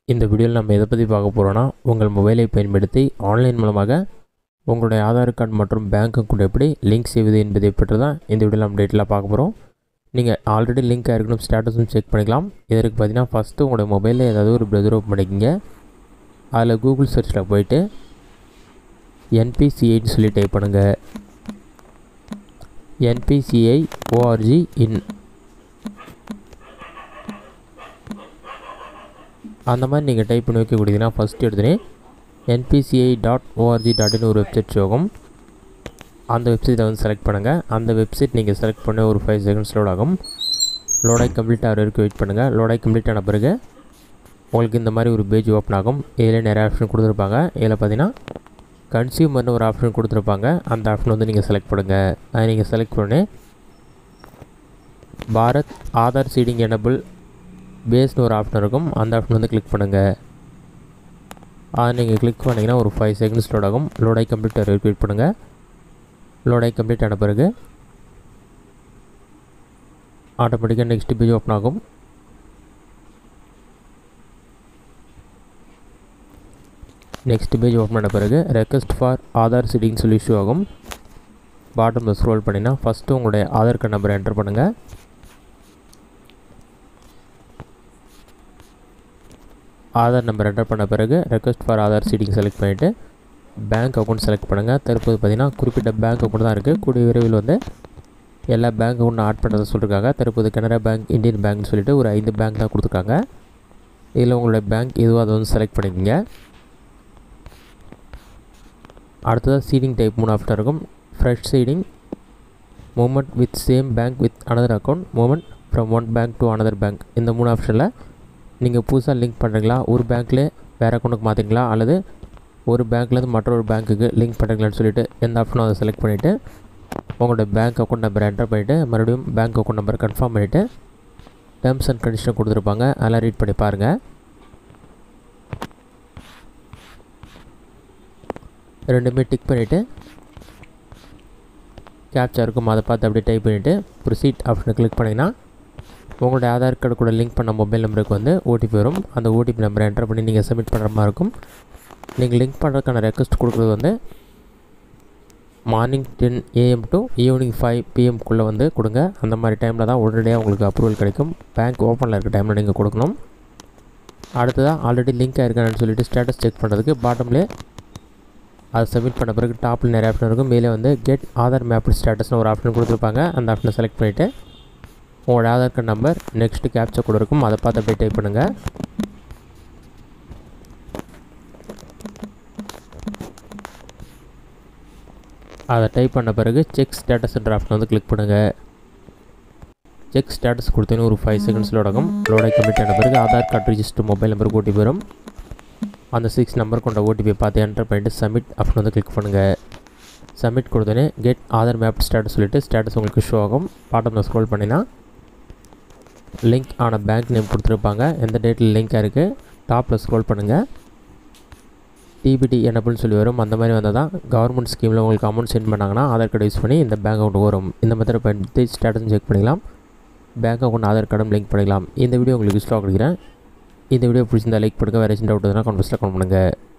இந்த வீடியோவில் நம்ம எதை பற்றி பார்க்க போகிறோன்னா உங்கள் மொபைலை பயன்படுத்தி ஆன்லைன் மூலமாக உங்களுடைய ஆதார் கார்டு மற்றும் பேங்க் அக்கௌண்ட் எப்படி லிங்க் செய்வது என்பதை பற்றி தான் இந்த வீடியோவில் நம்ம டீட்டெயிலாக பார்க்க போகிறோம் நீங்கள் ஆல்ரெடி லிங்க் ஆகிருக்கணும் ஸ்டேட்டஸும் செக் பண்ணிக்கலாம் இதற்கு பார்த்தீங்கன்னா ஃபஸ்ட்டு உங்களுடைய மொபைலில் ஏதாவது ஒரு ப்ரௌசர் ஓப்பன் பண்ணிக்கோங்க அதில் கூகுள் சர்ச்சில் போயிட்டு என்பிசிஐன்னு சொல்லி டைப் பண்ணுங்கள் என்பிசிஐ ஓஆர்ஜி இன் அந்த மாதிரி நீங்கள் டைப் பண்ணி வைக்க கொடுத்தீங்கன்னா ஃபஸ்ட்டு எடுத்துனே NPCI dot ORG dot in ஒரு வெப்சைட் ஷோகும் அந்த வெப்சைட்டை வந்து செலக்ட் பண்ணுங்கள் அந்த வெப்சைட் நீங்கள் செலக்ட் பண்ண ஒரு ஃபைவ் செகண்ட்ஸ் லோட் ஆகும் லோடாய் கம்ப்ளீட் ஆகிற வரைக்கும் வெயிட் பண்ணுங்கள் லோடாய் கம்ப்ளீட் ஆன பிறகு உங்களுக்கு இந்த மாதிரி ஒரு பேஜ் ஓப்பன் ஆகும் இதில் நிறைய ஆப்ஷன் கொடுத்துருப்பாங்க இதில் பார்த்தீங்கன்னா கன்சியூமர்னு ஒரு ஆப்ஷன் கொடுத்துருப்பாங்க அந்த ஆப்ஷன் வந்து நீங்கள் செலக்ட் பண்ணுங்கள் அதை நீங்கள் செலக்ட் பண்ணி பாரத் ஆதார் சீடிங் எனபிள் பேஸ்னு ஒரு ஆப்ஷன் இருக்கும் அந்த ஆப்ஷன் வந்து கிளிக் பண்ணுங்கள் அதை நீங்கள் கிளிக் பண்ணிங்கன்னா ஒரு ஃபைவ் செகண்ட்ஸ் லோட் ஆகும் லோடாய் கம்ப்ளீட் வரைக்கும் வெயிட் பண்ணுங்கள் லோடாய் கம்ப்ளீட் ஆன பிறகு ஆட்டோமேட்டிக்காக நெக்ஸ்ட் பேஜ் ஓப்பன் ஆகும் நெக்ஸ்ட் பேஜ் ஓப்பன் பண்ண பிறகு ரெக்வஸ்ட் ஃபார் ஆதார் சீடிங் சொல்லி இஷ்யூ ஆகும் பாட்டமில் ஸ்க்ரோல் பண்ணினா ஃபஸ்ட்டு உங்களுடைய ஆதார் கார்டு நம்பரை என்டர் பண்ணுங்கள் ஆதார் நம்பர் என்டர் பண்ண பிறகு request for Aadhaar seeding select பண்ணிவிட்டு பேங்க் அக்கௌண்ட் செலக்ட் பண்ணுங்கள் தற்போது பார்த்திங்கன்னா குறிப்பிட்ட பேங்க் அக்கௌண்ட் தான் இருக்குது கூடிய விரைவில் வந்து எல்லா பேங்க் அக்கௌண்ட் ஆட் பண்ணுறதை சொல்லியிருக்காங்க தற்போது கனரா பேங்க் இந்தியன் பேங்க்னு சொல்லிட்டு ஒரு ஐந்து பேங்க் தான் கொடுத்துருக்காங்க இதில் உங்களுடைய பேங்க் எதுவோ அதை வந்து செலக்ட் பண்ணிக்கோங்க அடுத்ததாக சீடிங் டைப் மூணு ஆப்ஷன் இருக்கும் fresh seeding movement with same bank with another account movement from one bank to another bank இந்த மூணு ஆப்ஷனில் நீங்கள் புதுசாக லிங்க் பண்ணுறீங்களா ஒரு பேங்க்கில் வேறு அக்கௌண்ட்டுக்கு மாற்றிங்களா அல்லது ஒரு பேங்க்லேருந்து மற்றொரு பேங்க்குக்கு லிங்க் பண்ணுறீங்களான்னு சொல்லிட்டு எந்த ஆப்ஷனும் அதை செலக்ட் பண்ணிவிட்டு உங்களோட பேங்க் அக்கௌண்ட் நம்பர் என்டர் பண்ணிவிட்டு மறுபடியும் பேங்க் அக்கௌண்ட் நம்பர் கன்ஃபார்ம் பண்ணிவிட்டு டேர்ம்ஸ் அண்ட் கண்டிஷன் கொடுத்துருப்பாங்க அதெல்லாம் ரீட் பண்ணி பாருங்கள் ரெண்டுமே டிக் பண்ணிவிட்டு கேப்சா இருக்கும் அதை பார்த்து அப்படியே டைப் பண்ணிவிட்டு ப்ரொசீட் ஆப்ஷனை கிளிக் பண்ணிங்கன்னா உங்களுடைய ஆதார் கார்டு கூட லிங்க் பண்ண மொபைல் நம்பருக்கு வந்து ஓடிபி வரும் அந்த ஓடிபி நம்பரை என்டர் பண்ணி நீங்கள் சப்மிட் பண்ணுற மாதிரி இருக்கும் நீங்கள் லிங்க் பண்ணுறதுக்கான ரெக்வஸ்ட் கொடுக்குறது வந்து morning ten AM to evening five பிஎம்குள்ளே வந்து கொடுங்க அந்த மாதிரி டைமில் தான் உடனடியாக உங்களுக்கு அப்ரூவல் கிடைக்கும் பேங்க் ஓப்பனில் இருக்க டைமில் நீங்கள் கொடுக்கணும் அடுத்ததாக ஆல்ரெடி லிங்க் ஆயிருக்கானு சொல்லிட்டு ஸ்டேட்டஸ் செக் பண்ணுறதுக்கு பாட்டம்லேயே அதை சப்மிட் பண்ண பிறகு டாப்பில் நிறைய ஆப்ஷன் இருக்கும் மேலே வந்து கெட் ஆதார் மேப் ஸ்டேட்டஸ்னு ஒரு ஆப்ஷன் கொடுத்துருப்பாங்க அந்த ஆப்ஷனை செலக்ட் பண்ணிவிட்டு உங்களோட Aadhaar card number next captcha கூட இருக்கும் அதை பார்த்து அப்படியே டைப் பண்ணுங்கள் அதை டைப் பண்ண பிறகு செக் ஸ்டேட்டஸ்ன்ற ஆப்ஷன் வந்து கிளிக் பண்ணுங்கள் செக் ஸ்டேட்டஸ் கொடுத்தீங்கன்னா ஒரு ஃபைவ் செகண்ட்ஸ் லோட் ஆகும் லோடாக கம்ப்ளீட் ஆன பிறகு ஆதார் கார்டு ரிஜிஸ்டர் மொபைல் நம்பருக்கு ஓடிபி வரும் அந்த சிக்ஸ் நம்பர் கொண்ட ஓடிபி பார்த்து என்டர் பண்ணிவிட்டு சப்மிட் ஆப்ஷன் வந்து கிளிக் பண்ணுங்கள் சப்மிட் கொடுத்தோன்னே கெட் ஆதார் மேப் ஸ்டேட்டஸ் சொல்லிவிட்டு ஸ்டேட்டஸ் உங்களுக்கு ஷோ ஆகும் பாட்டமில் ஸ்க்ரோல் பண்ணினா லிங்க் ஆன பேங்க் நேம் கொடுத்துருப்பாங்க எந்த டேட்டில் லிங்காக இருக்குது டாப்பில் ஸ்க்ரோல் பண்ணுங்கள் டிபிடி எனபிள்னு சொல்லி வரும் அந்த மாதிரி வந்தால் தான் கவர்மெண்ட் ஸ்கீமில் உங்களுக்கு அமௌண்ட் சென்ட் பண்ணாங்கன்னா ஆதார் கார்டு யூஸ் பண்ணி இந்த பேங்க் அக்கௌண்ட் வரும் இந்த மெத்தடை பயன்படுத்தி ஸ்டேட்டஸும் செக் பண்ணிக்கலாம் பேங்க் அக்கௌண்ட் ஆதார் கார்டும் லிங்க் பண்ணிக்கலாம் இந்த வீடியோ உங்களுக்கு யூஸ்ஃபுல்லாக கொடுக்குறேன் இந்த வீடியோ பிடிச்சிருந்தா லைக் பண்ணுங்கள் வேறு ஏதாச்சும் டவுட் இருந்தால் கமெண்ட்ஸில் கமெண்ட் பண்ணுங்கள்